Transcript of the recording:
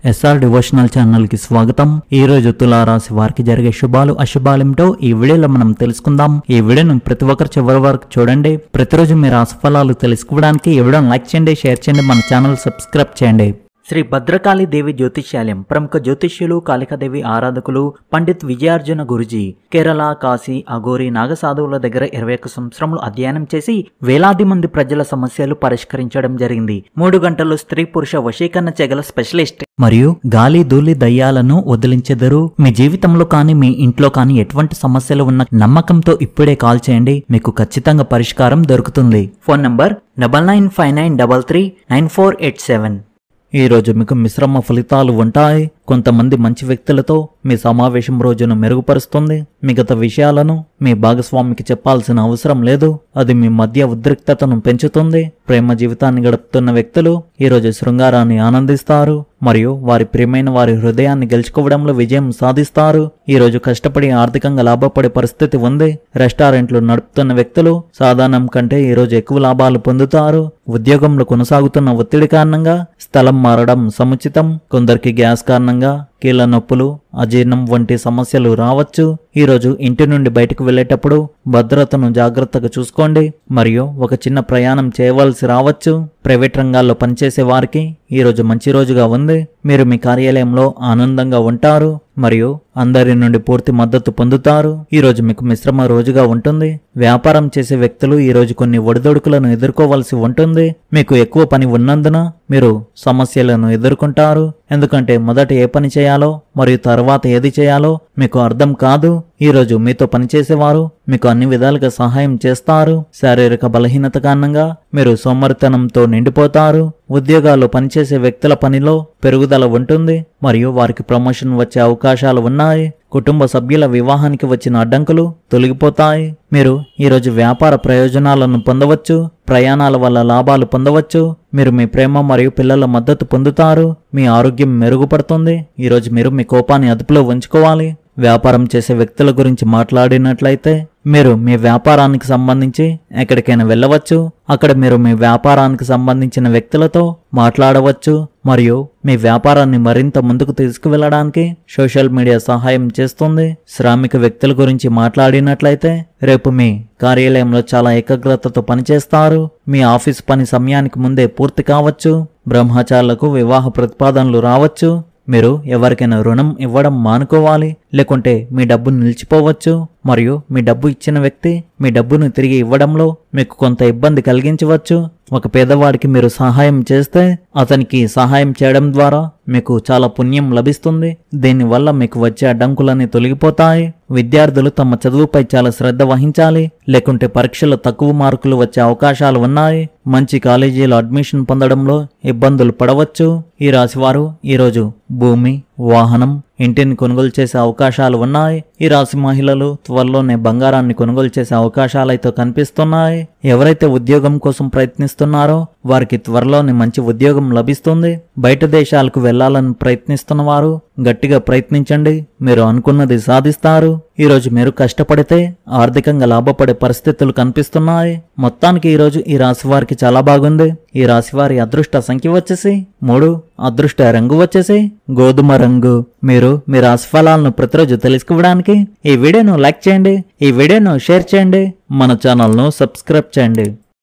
SR devotional channel కి స్వాగతం ఈ రోజు తులారాశి వారికి జరిగే శుభాలు అశుభాలేమిటో ఈ వీడియోలో మనం తెలుసుకుందాం ఈ వీడియోను ప్రతి ఒక్కరు చివరి వరకు చూడండి ప్రతిరోజు మీ రాశి ఫలాలు తెలుసుకోవడానికి ఈ వీడియోను లైక్ చేయండి షేర్ చేయండి మన ఛానల్ సబ్స్క్రైబ్ చేయండి శ్రీ భద్రకాళి దేవి జ్యోతిష్యాలయం ప్రముఖ జ్యోతిష్యులు కాళికాదేవి ఆరాధకులు పండిత్ విజయార్జున గురుజీ కేరళ కాశీ అఘోరి నాగసాధువుల దగ్గర ఇరవై ఒక్క సంవత్సరములు అధ్యయనం చేసి వేలాది మంది ప్రజల సమస్యలు పరిష్కరించడం జరిగింది మూడు గంటలు స్త్రీ పురుష వశీకరణ చెగల స్పెషలిస్ట్ మరియు గాలి ధూళి దయ్యాలను వదిలించెదరు మీ జీవితంలో కానీ మీ ఇంట్లో కానీ ఎటువంటి సమస్యలు ఉన్న నమ్మకంతో ఇప్పుడే కాల్ చేయండి మీకు ఖచ్చితంగా పరిష్కారం దొరుకుతుంది phone number double nine five nine double three nine four eight seven ఈ రోజు మీకు మిశ్రమ ఫలితాలు ఉంటాయి కొంతమంది మంచి వ్యక్తులతో మీ సమావేశం రోజును మెరుగుపరుస్తుంది మిగతా విషయాలను మీ భాగస్వామికి చెప్పాల్సిన అవసరం లేదు అది మీ మధ్య ఉద్రిక్తతను పెంచుతుంది ప్రేమ జీవితాన్ని గడుపుతున్న వ్యక్తులు ఈ రోజు శృంగారాన్ని ఆనందిస్తారు మరియు వారి ప్రియమైన వారి హృదయాన్ని గెలుచుకోవడంలో విజయం సాధిస్తారు ఈ రోజు కష్టపడి ఆర్థికంగా లాభపడే పరిస్థితి ఉంది రెస్టారెంట్లు నడుపుతున్న వ్యక్తులు సాధారణం కంటే ఈ రోజు ఎక్కువ లాభాలు పొందుతారు ఉద్యోగంలో కొనసాగుతున్న ఒత్తిడి కారణంగా స్థలం మారడం సముచితం కొందరికి గ్యాస్ కారణంగా కీళ్ళ నొప్పులు అజీర్ణం వంటి సమస్యలు రావచ్చు ఈరోజు ఇంటి నుండి బయటకు వెళ్ళేటప్పుడు భద్రతను జాగ్రత్తగా చూసుకోండి మరియు ఒక చిన్న ప్రయాణం చేయవలసి రావచ్చు ప్రైవేట్ రంగాల్లో పనిచేసే వారికి ఈరోజు మంచి రోజుగా ఉంది మీరు మీ కార్యాలయంలో ఆనందంగా ఉంటారు మరియు అందరి నుండి పూర్తి మద్దతు పొందుతారు ఈ రోజు మీకు మిశ్రమ రోజుగా ఉంటుంది వ్యాపారం చేసే వ్యక్తులు ఈ రోజు కొన్ని ఒడిదొడుకులను ఎదుర్కోవాల్సి ఉంటుంది మీకు ఎక్కువ పని ఉన్నందున మీరు సమస్యలను ఎదుర్కొంటారు ఎందుకంటే మొదట ఏ పని చేయాలో మరియు తర్వాత ఏది చేయాలో మీకు అర్థం కాదు ఈ రోజు మీతో పనిచేసేవారు మీకు అన్ని విధాలుగా సహాయం చేస్తారు శారీరక బలహీనత కారణంగా మీరు సోమరితనంతో నిండిపోతారు ఉద్యోగాల్లో పనిచేసే వ్యక్తుల పనిలో పెరుగుదల ఉంటుంది మరియు వారికి ప్రమోషన్ వచ్చే అవకాశాలు ఉన్నాయి కుటుంబ సభ్యుల వివాహానికి వచ్చిన అడ్డంకులు తొలగిపోతాయి మీరు ఈరోజు వ్యాపార ప్రయోజనాలను పొందవచ్చు ప్రయాణాల వల్ల లాభాలు పొందవచ్చు మీరు మీ ప్రేమ మరియు పిల్లల మద్దతు పొందుతారు మీ ఆరోగ్యం మెరుగుపడుతుంది ఈరోజు మీరు మీ కోపాన్ని అదుపులో ఉంచుకోవాలి వ్యాపారం చేసే వ్యక్తుల గురించి మాట్లాడినట్లయితే మీరు మీ వ్యాపారానికి సంబంధించి ఎక్కడికైనా వెళ్ళవచ్చు అక్కడ మీరు మీ వ్యాపారానికి సంబంధించిన వ్యక్తులతో మాట్లాడవచ్చు మరియు మీ వ్యాపారాన్ని మరింత ముందుకు తీసుకువెళ్ళడానికి సోషల్ మీడియా సహాయం చేస్తుంది శ్రామిక వ్యక్తుల గురించి మాట్లాడినట్లయితే రేపు మీ కార్యాలయంలో చాలా ఏకాగ్రతతో పనిచేస్తారు మీ ఆఫీస్ పని సమయానికి ముందే పూర్తి కావచ్చు బ్రహ్మచారులకు వివాహ ప్రతిపాదనలు రావచ్చు మీరు ఎవరికైనా రుణం ఇవ్వడం మానుకోవాలి లేకుంటే మీ డబ్బు నిలిచిపోవచ్చు మరియు మీ డబ్బు ఇచ్చిన వ్యక్తి మీ డబ్బును తిరిగి ఇవ్వడంలో మీకు కొంత ఇబ్బంది కలిగించవచ్చు ఒక పేదవాడికి మీరు సహాయం చేస్తే అతనికి సహాయం చేయడం ద్వారా మీకు చాలా పుణ్యం లభిస్తుంది దీనివల్ల మీకు వచ్చే అడ్డంకులన్నీ తొలగిపోతాయి విద్యార్థులు తమ చదువుపై చాలా శ్రద్ధ వహించాలి లేకుంటే పరీక్షలో తక్కువ మార్కులు వచ్చే అవకాశాలు ఉన్నాయి మంచి కాలేజీలో అడ్మిషన్ పొందడంలో ఇబ్బందులు పడవచ్చు ఈ రాశివారు ఈరోజు భూమి వాహనం ఇంటిని కొనుగోలు చేసే అవకాశాలు ఉన్నాయి ఈ రాశి మహిళలు త్వరలోనే బంగారాన్ని కొనుగోలు చేసే అవకాశాలైతే కనిపిస్తున్నాయి ఎవరైతే ఉద్యోగం కోసం ప్రయత్నిస్తున్నారో వారికి త్వరలోనే మంచి ఉద్యోగం లభిస్తుంది బయట దేశాలకు వెళ్లాలని ప్రయత్నిస్తున్న వారు గట్టిగా ప్రయత్నించండి మీరు అనుకున్నది సాధిస్తారు ఈరోజు మీరు కష్టపడితే ఆర్థికంగా లాభపడే పరిస్థితులు కనిపిస్తున్నాయి మొత్తానికి ఈరోజు ఈ రాశి వారికి చాలా బాగుంది ఈ రాశి వారి అదృష్ట సంఖ్య వచ్చేసి మూడు అదృష్ట రంగు వచ్చేసి గోధుమ రంగు మీరు మీ రాశి ఫలాలను ప్రతిరోజు తెలుసుకోవడానికి ఈ వీడియోను లైక్ చేయండి ఈ వీడియోను షేర్ చేయండి మన ఛానల్ను సబ్స్క్రైబ్ చేయండి